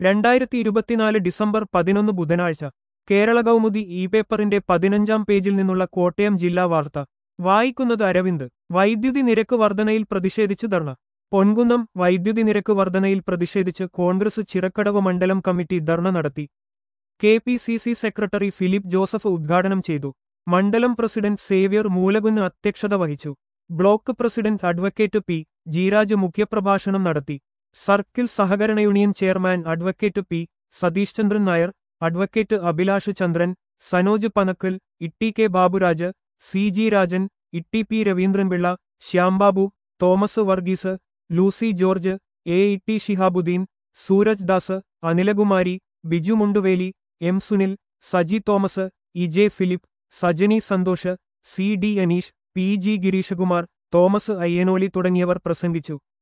രണ്ടായിരത്തി ഇരുപത്തിനാല് ഡിസംബർ പതിനൊന്ന് ബുധനാഴ്ച കേരള കൗമുദി ഇ പേപ്പറിന്റെ പതിനഞ്ചാം പേജിൽ നിന്നുള്ള കോട്ടയം ജില്ലാ വാർത്ത വായിക്കുന്നത് അരവിന്ദ് വൈദ്യുതി നിരക്ക് വർധനയിൽ പ്രതിഷേധിച്ച് ധർണ പൊൻകുന്നം വൈദ്യുതി നിരക്ക് വർധനയിൽ പ്രതിഷേധിച്ച് കോൺഗ്രസ് ചിറക്കടവ് മണ്ഡലം കമ്മിറ്റി ധർണ നടത്തി K P C C secretary Philip Joseph ഉദ്ഘാടനം ചെയ്തു മണ്ഡലം പ്രസിഡന്റ് സേവ്യർ മൂലകുന്ന് അധ്യക്ഷത വഹിച്ചു block president advocate P Jeeraj മുഖ്യപ്രഭാഷണം നടത്തി സർക്കിൾ സഹകരണ union chairman advocate P Satheesh Chandran Nair advocate Abhilash Chandran Sanoj Panakkal Itty K Baburaj C G Rajan Itty P Raveendran Pillai Shyambabu Thomas Varghese Lucy George A E T Shihabuddin Sooraj Das Anilakumari Biju Munduveli M Sunil Saji Thomas E J Philip Sajani Santhosh C D Aneesh P G Gireeshkumar Thomas Ayyanoli തുടങ്ങിയവർ പ്രസംഗിച്ചു